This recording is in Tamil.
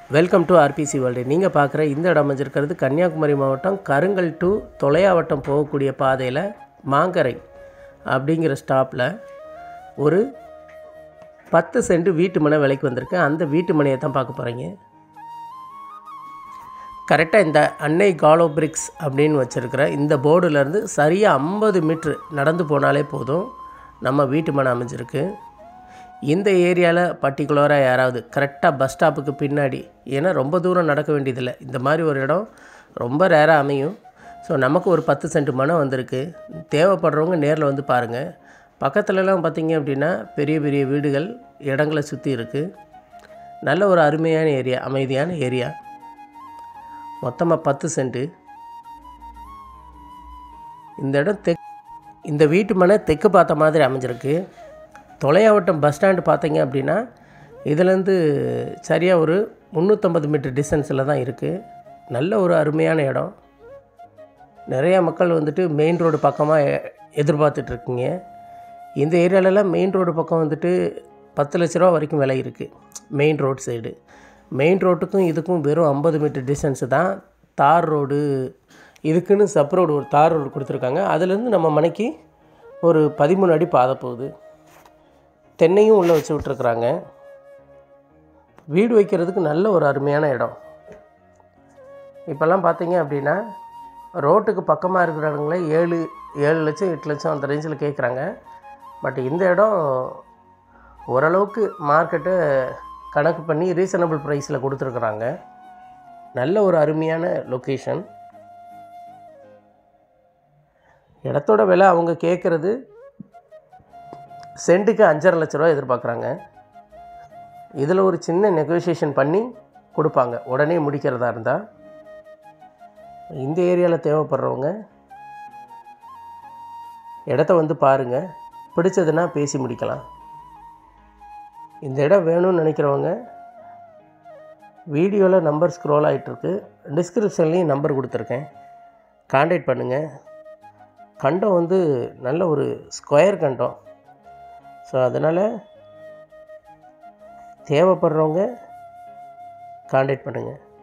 வெல்கம் டு ஆர்பிசி வேர்ல்டு நீங்கள் பார்க்குற இந்த இடம் அமைஞ்சிருக்கிறது கன்னியாகுமரி மாவட்டம் கருங்கல் டு தொலையாவட்டம் போகக்கூடிய பாதையில் மாங்கரை அப்படிங்கிற ஸ்டாப்பில் ஒரு பத்து சென்ட் வீட்டு மனை விலைக்கு வந்திருக்கு அந்த வீட்டு மனையை தான் பார்க்க போகிறீங்க கரெக்டாக இந்த அன்னை காலோ பிரிக்ஸ் அப்படின்னு வச்சுருக்கிற இந்த போர்டுலேருந்து சரியாக ஐம்பது மீட்ரு நடந்து போனாலே போதும் நம்ம வீட்டு மனை அமைஞ்சிருக்கு இந்த ஏரியாவில் பர்டிகுலராக யாராவது கரெக்டாக பஸ் ஸ்டாப்புக்கு பின்னாடி ஏன்னா ரொம்ப தூரம் நடக்க வேண்டியதில்லை இந்த மாதிரி ஒரு இடம் ரொம்ப ரேராக அமையும் ஸோ நமக்கு ஒரு பத்து சென்ட் மனம் வந்திருக்கு தேவைப்படுறவங்க நேரில் வந்து பாருங்கள் பக்கத்துலலாம் பார்த்தீங்க அப்படின்னா பெரிய பெரிய வீடுகள் இடங்களை சுற்றி இருக்குது நல்ல ஒரு அருமையான ஏரியா அமைதியான ஏரியா மொத்தமாக பத்து சென்ட்டு இந்த இடம் தெக் இந்த வீட்டு மனை தெற்கு பார்த்த மாதிரி அமைஞ்சிருக்கு தொலையாவட்டம் பஸ் ஸ்டாண்டு பார்த்தீங்க அப்படின்னா இதுலேருந்து சரியாக ஒரு முந்நூற்றம்பது மீட்டர் டிஸ்டன்ஸில் தான் இருக்குது நல்ல ஒரு அருமையான இடம் நிறையா மக்கள் வந்துட்டு மெயின் ரோடு பக்கமாக எதிர்பார்த்துட்ருக்கீங்க இந்த ஏரியாலலாம் மெயின் ரோடு பக்கம் வந்துட்டு பத்து லட்ச ரூபா வரைக்கும் விலை இருக்குது மெயின் ரோடு சைடு மெயின் ரோட்டுக்கும் இதுக்கும் வெறும் ஐம்பது மீட்டர் டிஸ்டன்ஸு தான் தார் ரோடு இதுக்குன்னு சப் ரோடு ஒரு தார் ரோடு கொடுத்துருக்காங்க அதுலேருந்து நம்ம மனைக்கு ஒரு பதிமூணு அடி பாதை போகுது தென்னையும் உள்ளே வச்சு விட்ருக்குறாங்க வீடு வைக்கிறதுக்கு நல்ல ஒரு அருமையான இடம் இப்போல்லாம் பார்த்தீங்க அப்படின்னா ரோட்டுக்கு பக்கமாக இருக்கிற இடங்களே ஏழு ஏழு லட்சம் எட்டு லட்சம் அந்த ரேஞ்சில் கேட்குறாங்க பட் இந்த இடம் ஓரளவுக்கு மார்க்கெட்டை கணக்கு பண்ணி ரீசனபிள் ப்ரைஸில் கொடுத்துருக்குறாங்க நல்ல ஒரு அருமையான லொக்கேஷன் இடத்தோட விலை அவங்க கேட்குறது சென்ட்டுக்கு அஞ்சரை லட்ச ரூபா எதிர்பார்க்குறாங்க இதில் ஒரு சின்ன நெகோசியேஷன் பண்ணி கொடுப்பாங்க உடனே முடிக்கிறதா இருந்தால் இந்த ஏரியாவில் தேவைப்படுறவங்க இடத்த வந்து பாருங்கள் பிடிச்சதுன்னா பேசி முடிக்கலாம் இந்த இடம் வேணும்னு நினைக்கிறவங்க வீடியோவில் நம்பர் ஸ்க்ரோல் ஆகிட்டுருக்கு டிஸ்கிரிப்ஷன்லேயும் நம்பர் கொடுத்துருக்கேன் காண்டாக்ட் பண்ணுங்கள் கண்டம் வந்து நல்ல ஒரு ஸ்கொயர் கண்டம் ஸோ அதனால் தேவைப்படுறவங்க காண்டாக்ட் பண்ணுங்கள்